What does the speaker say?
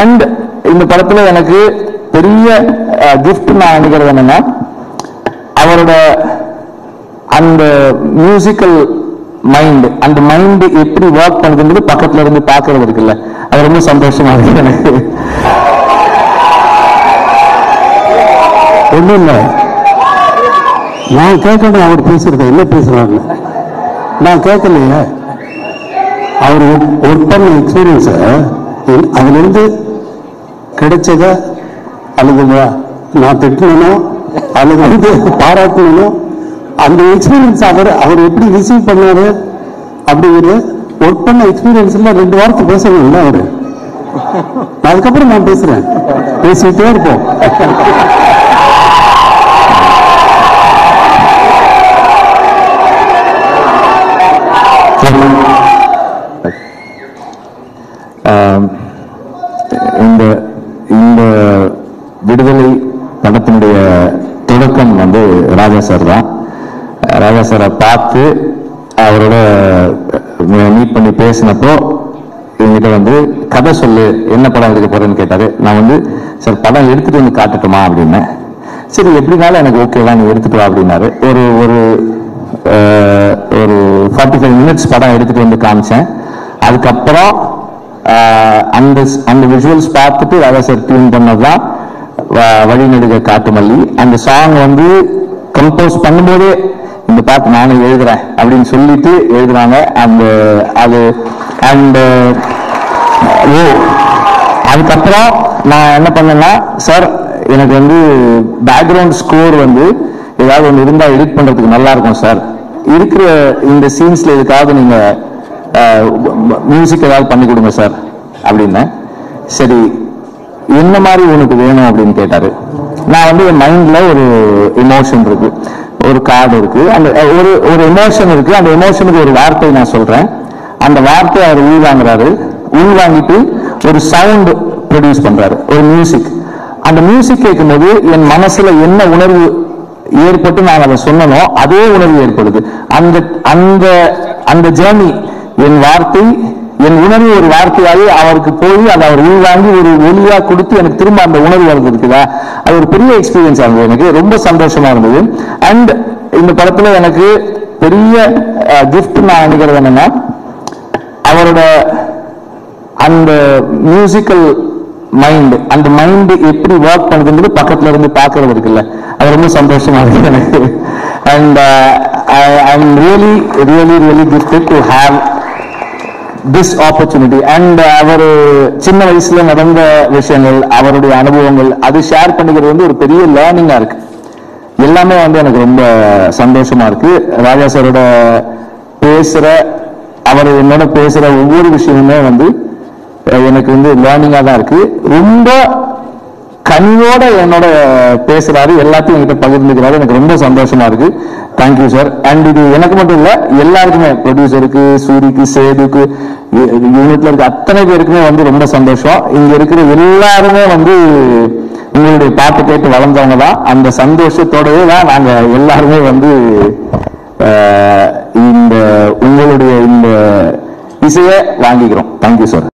and இந்த படத்துல எனக்கு பெரிய கிஃப்ட் நான் நினைக்கிறது என்னன்னா அவரோட அந்த மியூசிக்கல் மைண்ட் அந்த மைண்ட் எப்படி ஒர்க் பண்ணுதுன்றது பக்கத்துல இருந்து பார்க்கறது இருக்குல்ல அது ரொம்ப சந்தோஷமா இருக்கு எனக்கு ஒண்ணும் இல்லை நான் கேட்கணும் அவர் பேசுறது என்ன பேசுறாங்க நான் கேட்கலையே அவர் ஒர்க் பண்ண எக்ஸ்பீரியன்ஸை அதுல இருந்து கிடைச்சத அல்லது வ- நான் திட்டணும் அல்லது வந்து பாராட்டணும் அந்த எக்ஸ்பீரியன்ஸ் அவர் அவர் எப்படி ரிசீவ் பண்ணாரு அப்படிங்கிற ஒர்க் பண்ண எக்ஸ்பீரியன்ஸ்ல ரெண்டு வார்த்தை பேசணும்ல அவரு அதுக்கப்புறம் நான் பேசுறேன் பேசிக்கிட்டே இருப்போம் ஆம், இந்த இந்த விடுதலை படத்தினுடைய தொடக்கம் வந்து ராஜா சார் தான் ராஜா சாரை பார்த்து அவரோட மீட் பண்ணி பேசினப்போ என்கிட்ட வந்து கதை சொல்லு என்ன படம் எடுக்க போறேன்னு கேட்டாரு நான் வந்து சார் படம் எடுத்துட்டு வந்து காட்டட்டுமா அப்படின்னேன் சரி எப்படினாலும் எனக்கு ஓகேவா நீ எடுத்துட்டு வா அப்படின்னாரு ஒரு ஒரு அஹ், ஒரு ஃபார்ட்டி ஃபைவ் மினிட்ஸ் படம் எடுத்துட்டு வந்து காமிச்சேன் அதுக்கப்புறம் ஆஹ் அந்த அந்த விஷுவல்ஸ் பார்த்துட்டு ராஜா சார் டியூன் பண்ணதுதான் வ- வழிநெடுக காட்டுமல்லி அந்த சாங் வந்து கம்போஸ் பண்ணும்போதே இந்த பாட்டு நானும் எழுதுறேன் அப்படின்னு சொல்லிட்டு எழுதுறாங்க அந்த அது அண்ட் ஓ அதுக்கப்புறம் நான் என்ன பண்ணேன்னா சார் எனக்கு வந்து பேக்ரவுண்ட் ஸ்கோர் வந்து ஏதாவது ஒன்று இருந்தா எடிட் பண்றதுக்கு நல்லா இருக்கும் சார் இருக்கிற இந்த சீன்ஸ்ல எதுக்காவது நீங்க மியூசிக் ஏதாவது பண்ணி கொடுங்க சார் அப்படின்னேன் சரி என்ன மாதிரி உனக்கு வேணும் அப்படின்னு கேட்டாரு நான் வந்து என் மைண்ட்ல ஒரு எமோஷன் இருக்கு ஒரு கார்டு இருக்கு அந்த அஹ், ஒரு ஒரு எமோஷன் இருக்கு அந்த எமோஷனுக்கு ஒரு வார்த்தை நான் சொல்றேன் அந்த வார்த்தையை அவர் உள்வாங்குறாரு உள்வாங்கிட்டு ஒரு சவுண்ட் ப்ரொடியூஸ் பண்றாரு ஒரு மியூசிக் அந்த மியூசிக் கேட்கும்போது என் மனசுல என்ன உணர்வு ஏற்பட்டு நான் அதை சொன்னனோ அதே உணர்வு ஏற்படுது அந்த அந்த அந்த ஜேர்னி என் வார்த்தை என் உணர்வு ஒரு வார்த்தையாகி அவருக்கு போய் அதை அவர் உள்வாங்கி ஒரு ஒலியா கொடுத்து எனக்கு திரும்ப அந்த உணர்வு வருது இருக்குதா அது ஒரு பெரிய எக்ஸ்பீரியன்ஸ் இருந்தது எனக்கு ரொம்ப சந்தோஷமா இருந்தது அண்ட் இந்த படத்துல எனக்கு பெரிய கிஃப்ட் நான் நினைக்கிறது என்னன்னா அவரோட அந்த மியூசிக்கல் மைண்ட் அந்த மைண்ட் எப்படி ஒர்க் பண்ணுதுன்றது பக்கத்துல இருந்து பார்க்கறது இருக்குல்ல அது ரொம்ப சந்தோஷமா இருக்கு எனக்கு and I am really really really gifted to have this opportunity and அவர் சின்ன வயசுல நடந்த விஷயங்கள் அவருடைய அனுபவங்கள் அது ஷேர் பண்ணிக்கிறது வந்து ஒரு பெரிய லேர்னிங்கா இருக்கு எல்லாமே வந்து எனக்கு ரொம்ப சந்தோஷமா இருக்கு ராஜா சாரோட பேசுற அவர் என்னோட பேசுற ஒவ்வொரு விஷயமுமே வந்து அஹ், எனக்கு வந்து லேர்னிங்கா தான் இருக்கு ரொம்ப கனிவோட என்னோட பேசுறாரு எல்லாத்தையும் என்கிட்ட பகிர்ந்துக்கிறாரு எனக்கு ரொம்ப சந்தோஷமா இருக்கு தேங்க்யூ சார் அண்ட் இது எனக்கு மட்டும் இல்ல எல்லாருக்குமே ப்ரொடியூசருக்கு சூரிக்கு சேதுக்கு யூனிட்ல இருக்க அத்தனை பேருக்குமே வந்து ரொம்ப சந்தோஷம் இங்க இருக்கிற எல்லாருமே வந்து உங்களுடைய பாட்டு கேட்டு வளர்ந்தவங்க தான் அந்த சந்தோஷத்தோடவே தான் நாங்க எல்லாருமே வந்து அஹ், இந்த உங்களுடைய இந்த இசையை வாங்கிக்கிறோம் தேங்க்யூ சார்